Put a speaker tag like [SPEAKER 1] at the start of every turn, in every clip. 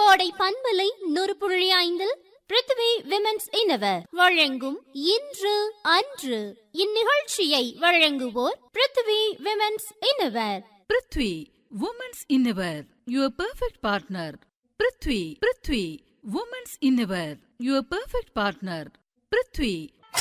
[SPEAKER 1] கோடை பண்பலை நூறு புள்ளி ஐந்தில் பிருத்திவி விமென்ஸ் இனவர் வழங்கும் இன்று அன்று இந்நிகழ்ச்சியை வழங்குவோர் Prithvi women's innerwear
[SPEAKER 2] Prithvi women's innerwear your perfect partner Prithvi Prithvi women's innerwear your perfect partner Prithvi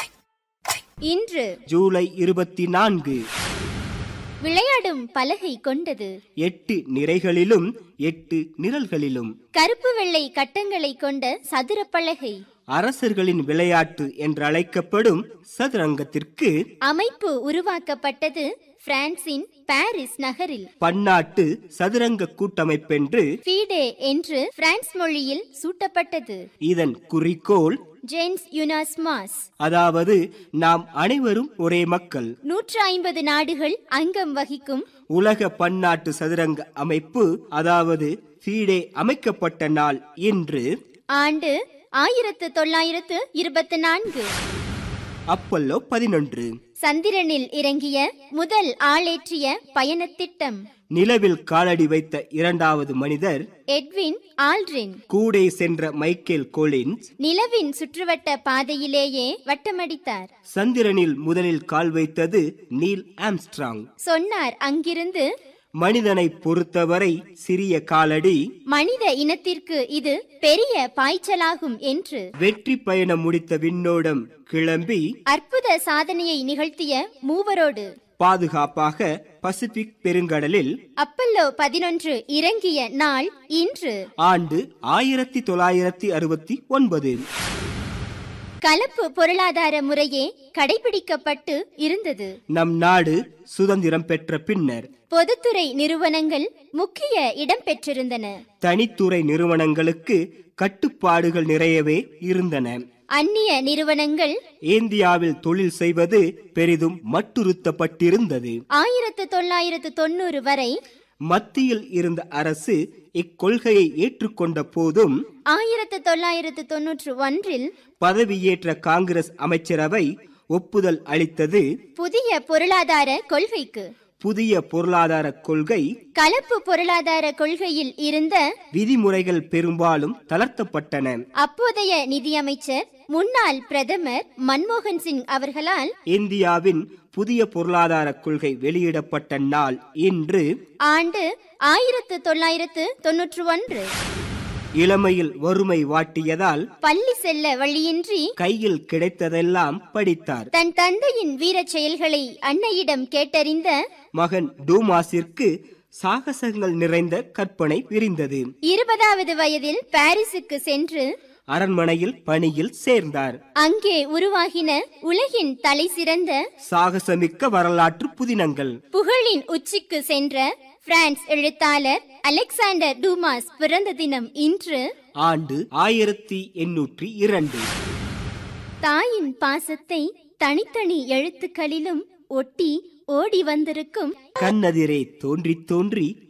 [SPEAKER 1] இன்று
[SPEAKER 3] ஜூலை இருபத்தி நான்கு
[SPEAKER 1] விளையாடும் பலகை கொண்டது
[SPEAKER 3] எட்டு நிறைகளிலும் எட்டு நிரல்களிலும்
[SPEAKER 1] கருப்பு வெள்ளை கட்டங்களை கொண்ட சதுர பலகை
[SPEAKER 3] அரசர்களின் விளையாட்டு என்றழைக்கப்படும் சதுரங்கத்திற்கு
[SPEAKER 1] அமைப்பு உருவாக்கப்பட்டது பிரான்சின் பாரிஸ் நகரில்
[SPEAKER 3] பன்னாட்டு சதுரங்க கூட்டமைப்பென்று
[SPEAKER 1] ஃபீடே என்று பிரான்ஸ் மொழியில் சூட்டப்பட்டது
[SPEAKER 3] இதன் குறிக்கோள்
[SPEAKER 1] ஜேம்ஸ் யுனாஸ்மாஸ்
[SPEAKER 3] அதாவது நாம் அனைவரும் ஒரே மக்கள்
[SPEAKER 1] நூற்று ஐம்பது நாடுகள் அங்கம் வகிக்கும்
[SPEAKER 3] உலக பன்னாட்டு சதுரங்க அமைப்பு அதாவது ஃபீடே அமைக்கப்பட்ட நாள் இன்று
[SPEAKER 1] ஆண்டு ஆயிரத்து தொள்ளாயிரத்து இருபத்தி நான்கு
[SPEAKER 3] அப்பல்லோ பதினொன்று
[SPEAKER 1] சந்திரனில் இறங்கிய முதல் ஆளேற்றிய பயணத் திட்டம்
[SPEAKER 3] நிலவில் காலடி வைத்த இரண்டாவது மனிதர்
[SPEAKER 1] எட்வின் ஆல்ட்ரின்
[SPEAKER 3] கூடே சென்ற மைக்கேல் கோலின்ஸ்
[SPEAKER 1] நிலவின் சுற்றுவட்ட பாதையிலேயே வட்டமடித்தார்
[SPEAKER 3] சந்திரனில் முதலில் கால் வைத்தது நீல் ஆம்ஸ்ட்ராங்
[SPEAKER 1] சொன்னார் அங்கிருந்து
[SPEAKER 3] மனிதனை பொறுத்தவரை சிறிய காலடி
[SPEAKER 1] மனித இனத்திற்கு இது பெரிய பாய்ச்சலாகும் என்று
[SPEAKER 3] வெற்றி பயணம் முடித்த விண்ணோடம் கிளம்பி
[SPEAKER 1] அற்புத சாதனையை நிகழ்த்திய மூவரோடு
[SPEAKER 3] பாதுகாப்பாக பசிபிக் பெருங்கடலில்
[SPEAKER 1] அப்பல்லோ பதினொன்று இறங்கிய நாள் இன்று
[SPEAKER 3] ஆண்டு ஆயிரத்தி தொள்ளாயிரத்தி அறுபத்தி ஒன்பது
[SPEAKER 1] கலப்பு பொருளாதார முறையே கடைபிடிக்கப்பட்டு இருந்தது
[SPEAKER 3] நம் நாடு சுதந்திரம் பெற்ற பின்னர்
[SPEAKER 1] பொதுத்துறை நிறுவனங்கள் முக்கிய இடம் பெற்றிருந்தன
[SPEAKER 3] தனித்துறை நிறுவனங்களுக்கு கட்டுப்பாடுகள் நிறையவே இருந்தன
[SPEAKER 1] அந்நிய நிறுவனங்கள்
[SPEAKER 3] இந்தியாவில் தொழில் செய்வது பெரிதும் மட்டுறுத்தப்பட்டிருந்தது
[SPEAKER 1] ஆயிரத்து தொள்ளாயிரத்து தொண்ணூறு வரை
[SPEAKER 3] மத்தியில் இருந்த அரசு இக்கொள்கையை ஏற்றுக்கொண்ட போதும்
[SPEAKER 1] ஆயிரத்து தொள்ளாயிரத்து தொன்னூற்று ஒன்றில்
[SPEAKER 3] பதவியேற்ற காங்கிரஸ் அமைச்சரவை ஒப்புதல் அளித்தது
[SPEAKER 1] புதிய பொருளாதார கொள்கைக்கு
[SPEAKER 3] புதிய பொருளாதார கொள்கை
[SPEAKER 1] கலப்பு பொருளாதார கொள்கையில் இருந்த
[SPEAKER 3] விதிமுறைகள் பெரும்பாலும் தளர்த்தப்பட்டன
[SPEAKER 1] அப்போதைய நிதியமைச்சர் முன்னாள் பிரதமர் மன்மோகன் சிங் அவர்களால்
[SPEAKER 3] இந்தியாவின் புதிய பொருளாதார கொள்கை வெளியிடப்பட்ட நாள் இன்று
[SPEAKER 1] ஆண்டு ஆயிரத்து தொள்ளாயிரத்து தொன்னூற்று ஒன்று
[SPEAKER 3] இளமையில் வறுமை வாட்டியதால்
[SPEAKER 1] பள்ளி செல்ல வழியின்றி
[SPEAKER 3] கையில் கிடைத்ததெல்லாம் படித்தார்
[SPEAKER 1] தன் தந்தையின் வீரச் செயல்களை அன்னையிடம் கேட்டறிந்த
[SPEAKER 3] மகன் டூமாஸிற்கு சாகசங்கள் நிறைந்த கற்பனை விரிந்தது
[SPEAKER 1] இருபதாவது வயதில் பாரிஸுக்கு சென்று
[SPEAKER 3] அரண்மனையில் பணியில் சேர்ந்தார்
[SPEAKER 1] அங்கே உருவாகின உலகின் தலை சிறந்த
[SPEAKER 3] சாகசமிக்க வரலாற்று புதினங்கள்
[SPEAKER 1] புகழின் உச்சிக்கு சென்ற பிரான்ஸ் எழுத்தாளர் அலெக்சாண்டர் டூமாஸ் பிறந்த தினம் இன்று
[SPEAKER 3] ஆண்டு ஆயிரத்தி எண்ணூற்றி இரண்டு
[SPEAKER 1] தாயின் பாசத்தை தனித்தனி எழுத்துக்களிலும் ஒட்டி ஓடி வந்திருக்கும்
[SPEAKER 3] கண்ணெதிரே தோன்றி தோன்றி